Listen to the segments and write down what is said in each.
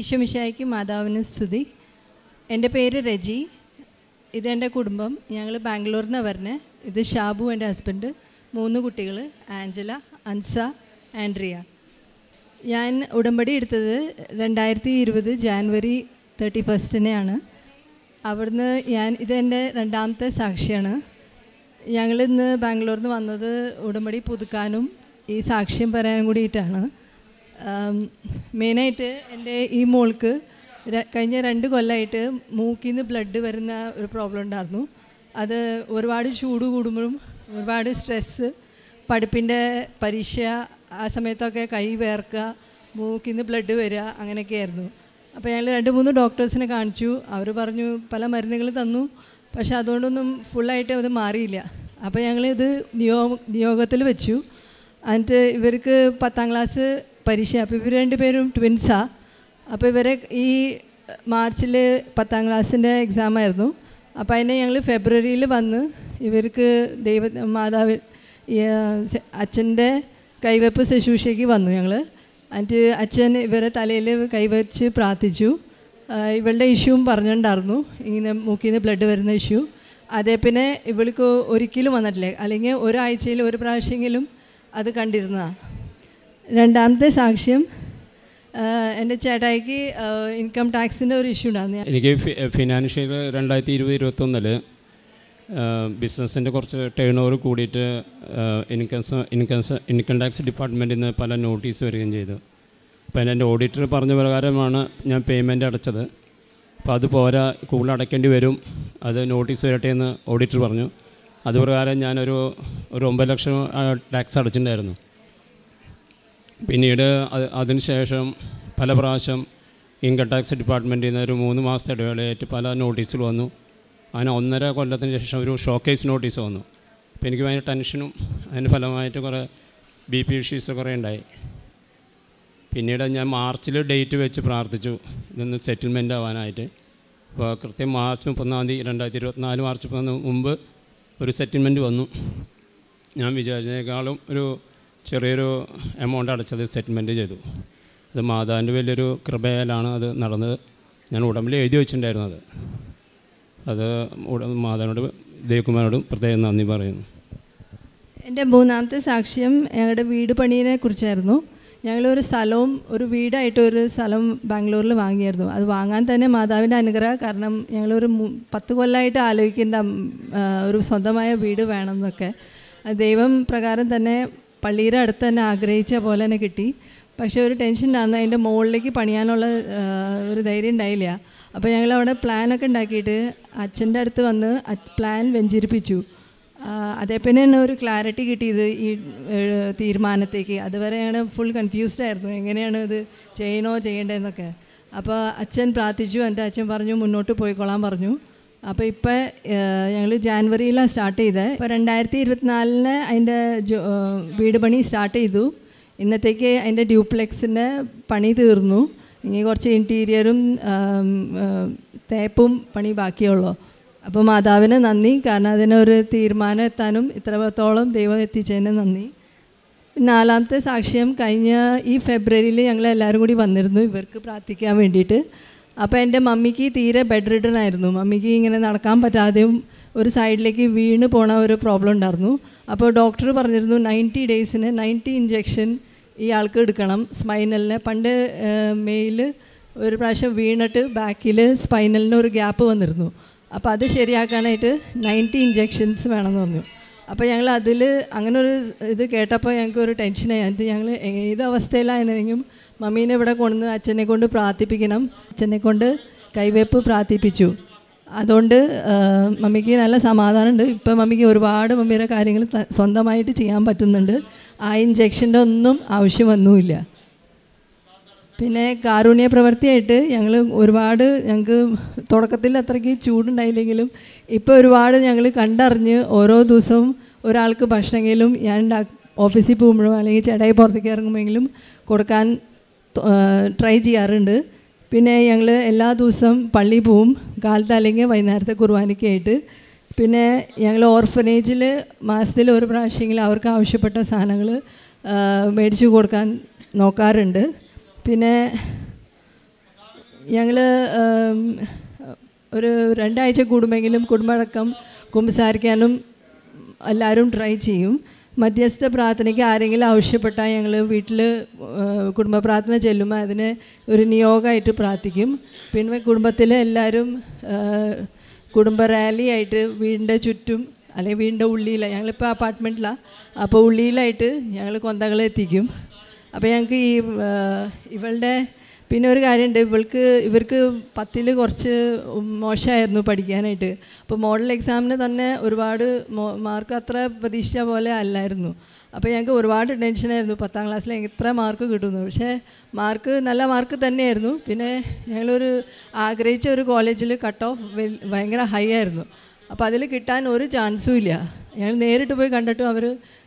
ഈശോമിശായിക്ക് മാതാവിന് സ്തുതി എൻ്റെ പേര് രജി ഇതെൻ്റെ കുടുംബം ഞങ്ങൾ ബാംഗ്ലൂരിൽ നിന്നാണ് വരുന്നത് ഇത് ഷാബു എൻ്റെ ഹസ്ബൻഡ് മൂന്ന് കുട്ടികൾ ആഞ്ചല അൻസ ആൻഡ്രിയ ഞാൻ ഉടമ്പടി എടുത്തത് രണ്ടായിരത്തി ഇരുപത് ജാനുവരി തേർട്ടി ഫസ്റ്റിനെയാണ് അവിടുന്ന് ഞാൻ ഇതെൻ്റെ രണ്ടാമത്തെ സാക്ഷിയാണ് ഞങ്ങൾ ഇന്ന് ബാംഗ്ലൂരിൽ നിന്ന് വന്നത് ഉടമ്പടി പുതുക്കാനും ഈ സാക്ഷ്യം പറയാനും കൂടിയിട്ടാണ് ആം, മെയിനായിട്ട് എൻ്റെ ഈ മോൾക്ക് ര- കഴിഞ്ഞ രണ്ട് കൊല്ലമായിട്ട് മൂക്കിൽ നിന്ന് ബ്ലഡ് വരുന്ന ഒരു പ്രോബ്ലം ഉണ്ടായിരുന്നു അത് ഒരുപാട് ചൂട് കൂടുമ്പോഴും ഒരുപാട് സ്ട്രെസ്സ് പഠിപ്പിൻ്റെ പരീക്ഷ ആ സമയത്തൊക്കെ കൈ വേർക്കുക മൂക്കിൽ നിന്ന് ബ്ലഡ് വരിക അങ്ങനെയൊക്കെയായിരുന്നു അപ്പോൾ ഞങ്ങൾ രണ്ട് മൂന്ന് ഡോക്ടേഴ്സിനെ കാണിച്ചു അവർ പറഞ്ഞു പല മരുന്നുകൾ തന്നു പക്ഷെ അതുകൊണ്ടൊന്നും ഫുള്ളായിട്ട് അത് മാറിയില്ല അപ്പോൾ ഞങ്ങളിത് നിയോ നിയോഗത്തിൽ വെച്ചു എന്നിട്ട് ഇവർക്ക് പത്താം ക്ലാസ് പരീക്ഷ അപ്പോൾ ഇവർ രണ്ടുപേരും ട്വിൻസാ അപ്പോൾ ഇവരെ ഈ മാർച്ചിൽ പത്താം ക്ലാസ്സിൻ്റെ എക്സാം ആയിരുന്നു അപ്പോൾ അതിനെ ഞങ്ങൾ ഫെബ്രുവരിയിൽ വന്ന് ഇവർക്ക് ദൈവ മാതാവ് ഈ, ആ, സ- അച്ഛൻ്റെ കൈവെപ്പ് ശുശ്രൂഷയ്ക്ക് വന്നു ഞങ്ങൾ എന്നിട്ട് അച്ഛൻ ഇവരെ തലയിൽ കൈവച്ച് പ്രാർത്ഥിച്ചു ആ, ഇവളുടെ ഇഷ്യൂവും പറഞ്ഞിട്ടുണ്ടായിരുന്നു ഇങ്ങനെ മൂക്കിൽ നിന്ന് ബ്ലഡ് വരുന്ന ഇഷ്യൂ അതേ പിന്നെ ഇവൾക്ക് ഒരിക്കലും വന്നിട്ടില്ല അല്ലെങ്കിൽ ഒരാഴ്ചയിൽ ഒരു പ്രാവശ്യമെങ്കിലും അത് കണ്ടിരുന്നതാണ് രണ്ടാമത്തെ സാക്ഷ്യം ആ, എൻ്റെ ചേട്ടായിക്ക് ഇൻകം ടാക്സിൻ്റെ ഒരു ഇഷ്യൂ ഉണ്ടായിരുന്നു എനിക്ക് ഫി- ഫിനാൻഷ്യൽ രണ്ടായിരത്തി ഇരുപത് ഇരുപത്തൊന്നിൽ ബിസിനസ്സിൻ്റെ കുറച്ച് ടേൺ ഓവർ കൂടിയിട്ട് ഇൻകം ഇൻകം ഇൻകം ടാക്സ് ഡിപ്പാർട്ട്മെൻറ്റിൽ നിന്ന് പല നോട്ടീസ് വരികയും ചെയ്തു അപ്പോൾ എൻ്റെ ഓഡിറ്റർ പറഞ്ഞ പ്രകാരമാണ് ഞാൻ പേയ്മെൻറ്റ് അടച്ചത് അപ്പോൾ അത് പോരാ കൂടുതൽ അടയ്ക്കേണ്ടി വരും അത് നോട്ടീസ് വരട്ടെ എന്ന് ഓഡിറ്റർ പറഞ്ഞു അതുപ്രകാരം ഞാനൊരു ഒരു ഒമ്പത് ലക്ഷം ടാക്സ് അടച്ചിട്ടുണ്ടായിരുന്നു പിന്നീട് അത് അതിനുശേഷം പല പ്രാവശ്യം ഇൻകം ടാക്സ് ഡിപ്പാർട്ട്മെൻറ്റിൽ നിന്ന് ഒരു മൂന്ന് മാസത്തെ ഇടവേളയായിട്ട് പല നോട്ടീസുകൾ വന്നു അങ്ങനെ ഒന്നര കൊല്ലത്തിന് ശേഷം ഒരു ഷോക്കേസ് നോട്ടീസ് വന്നു അപ്പോൾ എനിക്ക് ഭയങ്കര ടെൻഷനും അതിൻ്റെ ഫലമായിട്ട് കുറേ ബി പി ഇഷ്യൂസ് കുറേ ഉണ്ടായി പിന്നീട് ഞാൻ മാർച്ചിൽ ഡേറ്റ് വെച്ച് പ്രാർത്ഥിച്ചു ഇതൊന്ന് സെറ്റിൽമെൻ്റ് ആവാനായിട്ട് അപ്പോൾ കൃത്യം മാർച്ച് മുപ്പത്തൊന്നാം തീയതി രണ്ടായിരത്തി ഇരുപത്തിനാല് മാർച്ച് മുപ്പത്തൊന്ന് മുമ്പ് ഒരു സെറ്റിൽമെൻറ്റ് വന്നു ഞാൻ വിചാരിച്ചതിനേക്കാളും ഒരു ചെറിയൊരു എമൗണ്ട് അടച്ചത് സെറ്റിൽമെൻറ്റ് ചെയ്തു അത് മാതാവിൻ്റെ വലിയൊരു കൃപയാലാണ് അത് നടന്നത് ഞാൻ ഉടമ്പിൽ എഴുതി വെച്ചിട്ടുണ്ടായിരുന്നു അത് അത് ഉട മാതാവിനോട് ദേവകുമാരോടും പ്രത്യേകം നന്ദി പറയുന്നു എൻ്റെ മൂന്നാമത്തെ സാക്ഷ്യം ഞങ്ങളുടെ വീട് പണിയെ കുറിച്ചായിരുന്നു ഞങ്ങളൊരു സ്ഥലവും ഒരു വീടായിട്ട് ഒരു സ്ഥലം ബാംഗ്ലൂരിൽ വാങ്ങിയായിരുന്നു അത് വാങ്ങാൻ തന്നെ മാതാവിൻ്റെ അനുഗ്രഹം കാരണം ഞങ്ങളൊരു മു- പത്ത് കൊല്ലമായിട്ട് ആലോചിക്കുന്ന ഉം, ആ, ഒരു സ്വന്തമായ വീട് വേണം എന്നൊക്കെ അത് ദൈവം പ്രകാരം തന്നെ പള്ളിയുടെ അടുത്ത് തന്നെ ആഗ്രഹിച്ച പോലെ തന്നെ കിട്ടി പക്ഷേ ഒരു ടെൻഷൻ ഉണ്ടായിരുന്നു അതിൻ്റെ മുകളിലേക്ക് പണിയാനുള്ള ആ, ഒരു ധൈര്യം ഉണ്ടായില്ല അപ്പോൾ ഞങ്ങളവിടെ പ്ലാനൊക്കെ ഉണ്ടാക്കിയിട്ട് അച്ഛൻ്റെ അടുത്ത് വന്ന് പ്ലാൻ വെഞ്ചരിപ്പിച്ചു ആ, അതേ പിന്നെ തന്നെ ഒരു ക്ലാരിറ്റി കിട്ടിയത് ഈ ഏഹ്, തീരുമാനത്തേക്ക് അതുവരെയാണ് ഫുൾ കൺഫ്യൂസ്ഡ് ആയിരുന്നു എങ്ങനെയാണ് ഇത് ചെയ്യണോ ചെയ്യേണ്ടതെന്നൊക്കെ അപ്പോൾ അച്ഛൻ പ്രാർത്ഥിച്ചു എൻ്റെ അച്ഛൻ പറഞ്ഞു മുന്നോട്ട് പോയിക്കൊള്ളാൻ പറഞ്ഞു അപ്പോൾ ഇപ്പോൾ ഞങ്ങൾ ജാനുവരിയിലാണ് സ്റ്റാർട്ട് ചെയ്തത് ഇപ്പോൾ രണ്ടായിരത്തി ഇരുപത്തിനാലിന് അതിൻ്റെ ജോ- ഏഹ്, വീട് പണി സ്റ്റാർട്ട് ചെയ്തു ഇന്നത്തേക്ക് അതിൻ്റെ ഡ്യൂപ്ലെക്സിൻ്റെ പണി തീർന്നു ഇനി കുറച്ച് ഇൻറ്റീരിയറും ആം, ഏഹ്, തേപ്പും പണി ബാക്കിയുള്ളൂ അപ്പോൾ മാതാവിന് നന്ദി കാരണം അതിനൊരു തീരുമാനം എത്താനും ഇത്രത്തോളം ദൈവം എത്തിച്ചതിന് നന്ദി നാലാമത്തെ സാക്ഷ്യം കഴിഞ്ഞ ഈ ഫെബ്രുവരിയിൽ ഞങ്ങൾ എല്ലാവരും കൂടി വന്നിരുന്നു ഇവർക്ക് പ്രാർത്ഥിക്കാൻ വേണ്ടിയിട്ട് അപ്പോൾ എൻ്റെ മമ്മിക്ക് തീരെ ബെഡ് റിഡൺ ആയിരുന്നു മമ്മിക്ക് ഇങ്ങനെ നടക്കാൻ പറ്റാതെയും ഒരു സൈഡിലേക്ക് വീണ് പോണ ഒരു പ്രോബ്ലം ഉണ്ടായിരുന്നു അപ്പോൾ ഡോക്ടർ പറഞ്ഞിരുന്നു നയൻറ്റി ഡേയ്സിന് നയൻറ്റി ഇഞ്ചെക്ഷൻ ഈ ആൾക്ക് എടുക്കണം സ്പൈനലിന് പണ്ട് മെയിൽ ഒരു പ്രാവശ്യം വീണിട്ട് ബാക്കിൽ സ്പൈനലിന് ഒരു ഗ്യാപ്പ് വന്നിരുന്നു അപ്പോൾ അത് ശരിയാക്കാനായിട്ട് നയൻറ്റി ഇഞ്ചെക്ഷൻസ് വേണമെന്ന് പറഞ്ഞു അപ്പോൾ ഞങ്ങൾ അതിൽ അങ്ങനെ ഒരു ഇത് കേട്ടപ്പോൾ ഞങ്ങൾക്ക് ഒരു ടെൻഷനായി അത് ഞങ്ങൾ ഏത് അവസ്ഥയിലായിരുന്നെങ്കിലും മമ്മീനെ ഇവിടെ കൊണ്ടുവന്ന് അച്ഛനെ കൊണ്ട് പ്രാർത്ഥിപ്പിക്കണം അച്ഛനെ കൊണ്ട് കൈവയ്പ്പ് പ്രാർത്ഥിപ്പിച്ചു അതുകൊണ്ട് ആ, മമ്മിക്ക് നല്ല സമാധാനമുണ്ട് ഇപ്പം മമ്മിക്ക് ഒരുപാട് മമ്മിയുടെ കാര്യങ്ങൾ ത- സ്വന്തമായിട്ട് ചെയ്യാൻ പറ്റുന്നുണ്ട് ആ ഇഞ്ചെക്ഷൻ്റെ ഒന്നും ആവശ്യം വന്നുമില്ല പിന്നെ കാരുണ്യ പ്രവൃത്തിയായിട്ട് ഞങ്ങൾ ഒരുപാട് ഞങ്ങൾക്ക് തുടക്കത്തിൽ അത്രയ്ക്ക് ചൂടുണ്ടായില്ലെങ്കിലും ഇപ്പോൾ ഒരുപാട് ഞങ്ങൾ കണ്ടറിഞ്ഞ് ഓരോ ദിവസവും ഒരാൾക്ക് ഭക്ഷണമെങ്കിലും ഞാൻ ഉണ്ടാ- ഓഫീസിൽ പോകുമ്പോഴോ അല്ലെങ്കിൽ ചേട്ടായി പുറത്തേക്ക് ഇറങ്ങുമ്പോഴെങ്കിലും കൊടുക്കാൻ ട്രൈ ചെയ്യാറുണ്ട് പിന്നെ ഞങ്ങൾ എല്ലാ ദിവസവും പള്ളി പോവും കാലത്ത് അല്ലെങ്കിൽ വൈകുന്നേരത്തെ കുർബാനയ്ക്കായിട്ട് പിന്നെ ഞങ്ങൾ ഓർഫനേജിൽ മാസത്തിൽ ഒരു പ്രാവശ്യമെങ്കിലും അവർക്ക് ആവശ്യപ്പെട്ട സാധനങ്ങൾ മേടിച്ചു കൊടുക്കാൻ നോക്കാറുണ്ട് പിന്നെ ഞങ്ങൾ ഒരു രണ്ടാഴ്ച കൂടുമെങ്കിലും കുടുംബടക്കം കുമ്പസാരിക്കാനും എല്ലാവരും ട്രൈ ചെയ്യും മധ്യസ്ഥ പ്രാർത്ഥനയ്ക്ക് ആരെങ്കിലും ആവശ്യപ്പെട്ടാൽ ഞങ്ങൾ വീട്ടിൽ കുടുംബ പ്രാർത്ഥന ചെല്ലുമ്പോൾ അതിന് ഒരു നിയോഗമായിട്ട് പ്രാർത്ഥിക്കും പിന്നെ കുടുംബത്തിലെ എല്ലാവരും ആ, കുടുംബ റാലി ആയിട്ട് വീടിൻ്റെ ചുറ്റും അല്ലെങ്കിൽ വീടിൻ്റെ ഉള്ളിൽ ഞങ്ങളിപ്പോൾ അപ്പാർട്ട്മെൻറ്റിലാണ് അപ്പോൾ ഉള്ളിയിലായിട്ട് ഞങ്ങൾ കൊന്തകൾ എത്തിക്കും അപ്പോൾ ഞങ്ങൾക്ക് ഈ ആ, ഇവളുടെ പിന്നെ ഒരു കാര്യമുണ്ട് ഇവൾക്ക് ഇവർക്ക് പത്തിൽ കുറച്ച് മോശമായിരുന്നു പഠിക്കാനായിട്ട് അപ്പോൾ മോഡൽ എക്സാമിന് തന്നെ ഒരുപാട് മാർക്ക് അത്ര പ്രതീക്ഷിച്ച പോലെ അല്ലായിരുന്നു അപ്പോൾ ഞങ്ങൾക്ക് ഒരുപാട് ടെൻഷനായിരുന്നു പത്താം ക്ലാസ്സിൽ എത്ര മാർക്ക് കിട്ടുന്നു പക്ഷേ മാർക്ക് നല്ല മാർക്ക് തന്നെയായിരുന്നു പിന്നെ ഞങ്ങളൊരു ആഗ്രഹിച്ച ഒരു കോളേജിൽ കട്ട് ഓഫ് ഭയങ്കര ഹൈ ആയിരുന്നു അപ്പോൾ അതിൽ കിട്ടാൻ ഒരു ചാൻസും ഇല്ല ഞങ്ങൾ നേരിട്ട് പോയി കണ്ടിട്ടും അവർ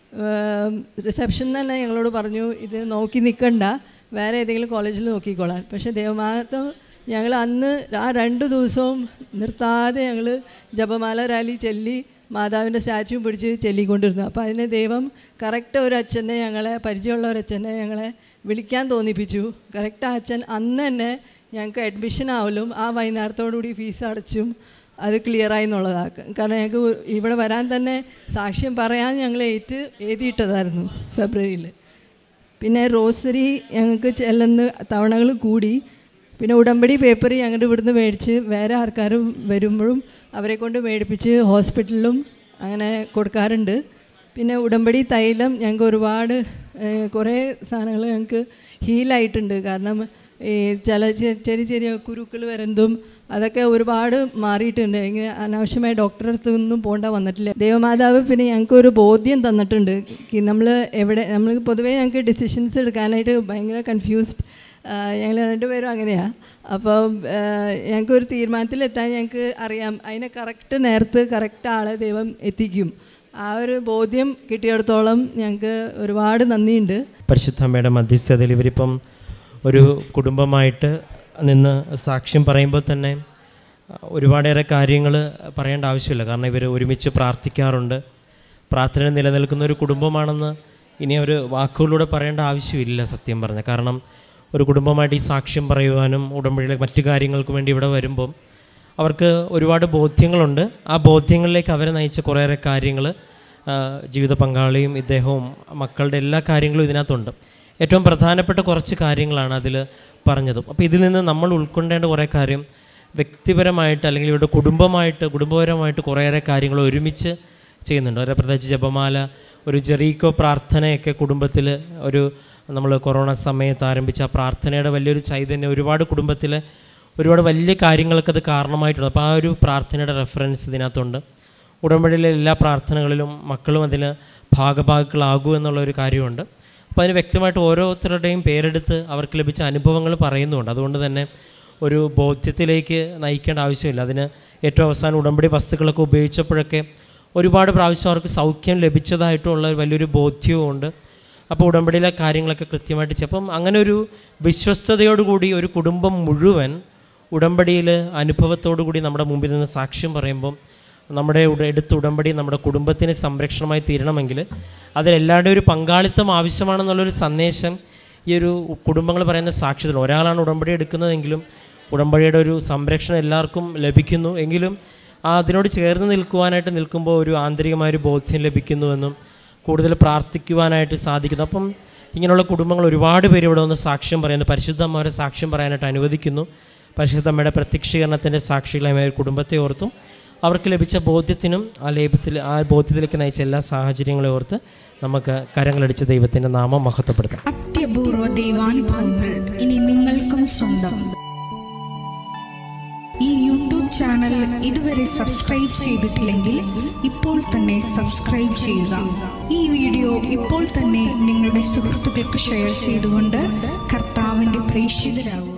റിസപ്ഷൻ തന്നെ ഞങ്ങളോട് പറഞ്ഞു ഇത് നോക്കി നിൽക്കണ്ട വേറെ ഏതെങ്കിലും കോളേജിൽ നോക്കിക്കോളാൻ പക്ഷേ ദേവമാഹത്വം ഞങ്ങൾ അന്ന് ആ രണ്ട് ദിവസവും നിർത്താതെ ഞങ്ങൾ ജപമാല റാലി ചെല്ലി മാതാവിൻ്റെ സ്റ്റാച്ചു പിടിച്ച് ചെല്ലിക്കൊണ്ടിരുന്നു അപ്പോൾ അതിന് ദൈവം കറക്റ്റ് ഒരു അച്ഛനെ ഞങ്ങളെ പരിചയമുള്ള ഒരു അച്ഛനെ ഞങ്ങളെ വിളിക്കാൻ തോന്നിപ്പിച്ചു കറക്റ്റ് ആ അച്ഛൻ അന്ന് തന്നെ ഞങ്ങൾക്ക് അഡ്മിഷൻ ആവലും ആ വൈകുന്നേരത്തോടുകൂടി ഫീസ് അടച്ചും അത് ക്ലിയറായി എന്നുള്ളതാണ് കാരണം ഞങ്ങൾക്ക് ഇവിടെ വരാൻ തന്നെ സാക്ഷ്യം പറയാൻ ഞങ്ങൾ ഏറ്റ് എഴുതിയിട്ടതായിരുന്നു ഫെബ്രുവരിയിൽ പിന്നെ റോസറി ഞങ്ങൾക്ക് ചെല്ലുന്ന തവണകൾ കൂടി പിന്നെ ഉടമ്പടി പേപ്പർ ഞങ്ങളുടെ ഇവിടുന്ന് മേടിച്ച് വേറെ ആൾക്കാരും വരുമ്പോഴും അവരെ കൊണ്ട് മേടിപ്പിച്ച് ഹോസ്പിറ്റലിലും അങ്ങനെ കൊടുക്കാറുണ്ട് പിന്നെ ഉടമ്പടി തൈലം ഞങ്ങൾക്ക് ഒരുപാട് ഏഹ്, കുറേ സാധനങ്ങൾ ഞങ്ങൾക്ക് ഹീലായിട്ടുണ്ട് കാരണം ഈ ചില ചെ- ചെറിയ ചെറിയ കുരുക്കൾ വരുന്നതും അതൊക്കെ ഒരുപാട് മാറിയിട്ടുണ്ട് ഇങ്ങനെ അനാവശ്യമായ ഡോക്ടറെ അടുത്ത് ഒന്നും പോകേണ്ട വന്നിട്ടില്ല ദേവമാതാവ് പിന്നെ ഞങ്ങൾക്ക് ഒരു ബോധ്യം തന്നിട്ടുണ്ട് നമ്മൾ എവിടെ നമ്മൾ പൊതുവേ ഞങ്ങൾക്ക് ഡിസിഷൻസ് എടുക്കാനായിട്ട് ഭയങ്കര കൺഫ്യൂസ്ഡ് ഞങ്ങൾ രണ്ടുപേരും അങ്ങനെയാണ് അപ്പോൾ ഞങ്ങൾക്ക് ഒരു തീരുമാനത്തിലെത്താൻ ഞങ്ങൾക്ക് അറിയാം അതിനെ കറക്റ്റ് നേരത്ത് കറക്റ്റ് ആളെ ദൈവം എത്തിക്കും ആ ഒരു ബോധ്യം കിട്ടിയിടത്തോളം ഞങ്ങൾക്ക് ഒരുപാട് നന്ദിയുണ്ട് പരിശുദ്ധ അമ്മയുടെ മധ്യസ്ഥതയിൽ ഇവരിപ്പം ഒരു കുടുംബമായിട്ട് നിന്ന് സാക്ഷ്യം പറയുമ്പോൾ തന്നെ അഹ്, ഒരുപാടേറെ കാര്യങ്ങൾ പറയേണ്ട ആവശ്യമില്ല കാരണം ഇവർ ഒരുമിച്ച് പ്രാർത്ഥിക്കാറുണ്ട് പ്രാർത്ഥന നിലനിൽക്കുന്ന ഒരു കുടുംബമാണെന്ന് ഇനി ഒരു വാക്കുകളിലൂടെ പറയേണ്ട ആവശ്യമില്ല സത്യം പറഞ്ഞ കാരണം ഒരു കുടുംബമായിട്ട് ഈ സാക്ഷ്യം പറയുവാനും ഉടമ്പടിയിലെ മറ്റു കാര്യങ്ങൾക്കും വേണ്ടി ഇവിടെ വരുമ്പം അവർക്ക് ഒരുപാട് ബോധ്യങ്ങളുണ്ട് ആ ബോധ്യങ്ങളിലേക്ക് അവരെ നയിച്ച കുറേയേറെ കാര്യങ്ങൾ ജീവിത പങ്കാളിയും ഇദ്ദേഹവും മക്കളുടെ എല്ലാ കാര്യങ്ങളും ഇതിനകത്തുണ്ട് ഏറ്റവും പ്രധാനപ്പെട്ട കുറച്ച് കാര്യങ്ങളാണ് അതിൽ പറഞ്ഞതും അപ്പോൾ ഇതിൽ നിന്ന് നമ്മൾ ഉൾക്കൊണ്ടേണ്ട കുറേ കാര്യം വ്യക്തിപരമായിട്ട് അല്ലെങ്കിൽ ഇവരുടെ കുടുംബമായിട്ട് കുടുംബപരമായിട്ട് കുറേയേറെ കാര്യങ്ങൾ ഒരുമിച്ച് ചെയ്യുന്നുണ്ട് അവരെ പ്രത്യേകിച്ച് ജപമാല ഒരു ജെറീക്കോ പ്രാർത്ഥനയൊക്കെ കുടുംബത്തിൽ ഒരു നമ്മൾ കൊറോണ സമയത്ത് ആരംഭിച്ച ആ പ്രാർത്ഥനയുടെ വലിയൊരു ചൈതന്യം ഒരുപാട് കുടുംബത്തിൽ ഒരുപാട് വലിയ കാര്യങ്ങൾക്ക് അത് കാരണമായിട്ടുണ്ട് അപ്പോൾ ആ ഒരു പ്രാർത്ഥനയുടെ റെഫറൻസ് ഇതിനകത്തുണ്ട് ഉടമ്പടിയിലെ എല്ലാ പ്രാർത്ഥനകളിലും മക്കളും അതിൽ ഭാഗഭാഗികളാകൂ എന്നുള്ള ഒരു കാര്യമുണ്ട് അപ്പോൾ അതിന് വ്യക്തമായിട്ട് ഓരോരുത്തരുടെയും പേരെടുത്ത് അവർക്ക് ലഭിച്ച അനുഭവങ്ങൾ പറയുന്നുണ്ട് അതുകൊണ്ട് തന്നെ ഒരു ബോധ്യത്തിലേക്ക് നയിക്കേണ്ട ആവശ്യമില്ല അതിന് ഏറ്റവും അവസാനം ഉടമ്പടി വസ്തുക്കളൊക്കെ ഉപയോഗിച്ചപ്പോഴൊക്കെ ഒരുപാട് പ്രാവശ്യം അവർക്ക് സൗഖ്യം ലഭിച്ചതായിട്ടുള്ള ഒരു വലിയൊരു ബോധ്യവും ഉണ്ട് അപ്പോൾ ഉടമ്പടിയിലെ കാര്യങ്ങളൊക്കെ കൃത്യമായിട്ട് ചെയ്യും. അപ്പം അങ്ങനെ ഒരു വിശ്വസ്തയോടുകൂടി ഒരു കുടുംബം മുഴുവൻ ഉടമ്പടിയിൽ അനുഭവത്തോടു കൂടി നമ്മുടെ മുമ്പിൽ നിന്ന് സാക്ഷ്യം പറയുമ്പം നമ്മുടെ ഉട- എടുത്ത ഉടമ്പടി നമ്മുടെ കുടുംബത്തിന് സംരക്ഷണമായി തീരണമെങ്കിൽ അതിലെല്ലാവരുടെയും ഒരു പങ്കാളിത്തം ആവശ്യമാണെന്നുള്ളൊരു സന്ദേശം ഈ ഒരു കുടുംബങ്ങൾ പറയുന്ന സാക്ഷ്യത്തിൽ ഒരാളാണ് ഉടമ്പടി എടുക്കുന്നതെങ്കിലും ഉടമ്പടിയുടെ ഒരു സംരക്ഷണം എല്ലാവർക്കും ലഭിക്കുന്നു എങ്കിലും ആ അതിനോട് ചേർന്ന് നിൽക്കുവാനായിട്ട് നിൽക്കുമ്പോൾ ഒരു ആന്തരികമായ ഒരു ബോധ്യം ലഭിക്കുന്നുവെന്നും കൂടുതൽ പ്രാർത്ഥിക്കുവാനായിട്ട് സാധിക്കുന്നു അപ്പം ഇങ്ങനെയുള്ള കുടുംബങ്ങൾ ഒരുപാട് പേര് ഇവിടെ വന്ന് സാക്ഷ്യം പറയുന്നു പരിശുദ്ധമ്മവരെ സാക്ഷ്യം പറയാനായിട്ട് അനുവദിക്കുന്നു പരിശുദ്ധമ്മയുടെ പ്രത്യക്ഷീകരണത്തിൻ്റെ സാക്ഷികളായ ഒരു കുടുംബത്തെ ഓർത്തും അവർക്ക് ലഭിച്ച ബോധ്യത്തിനും ആ ലേപത്തിൽ ആ ബോധ്യത്തിലേക്ക് നയിച്ച എല്ലാ സാഹചര്യങ്ങളെ ഓർത്ത് നമുക്ക് കരങ്ങളടിച്ച് ദൈവത്തിൻ്റെ നാമം മഹത്വപ്പെടുത്താം അത്യപൂർവ ദൈവാനുഭവങ്ങൾ ഇനി നിങ്ങൾക്കും സ്വന്തം ഈ യൂട്യൂബ് ചാനൽ ഇതുവരെ സബ്സ്ക്രൈബ് ചെയ്തിട്ടില്ലെങ്കിൽ ഇപ്പോൾ തന്നെ സബ്സ്ക്രൈബ് ചെയ്യുക ഈ വീഡിയോ ഇപ്പോൾ തന്നെ നിങ്ങളുടെ സുഹൃത്തുക്കൾക്ക് ഷെയർ ചെയ്തുകൊണ്ട് കർത്താവിൻ്റെ പ്രേക്ഷിതരാകുക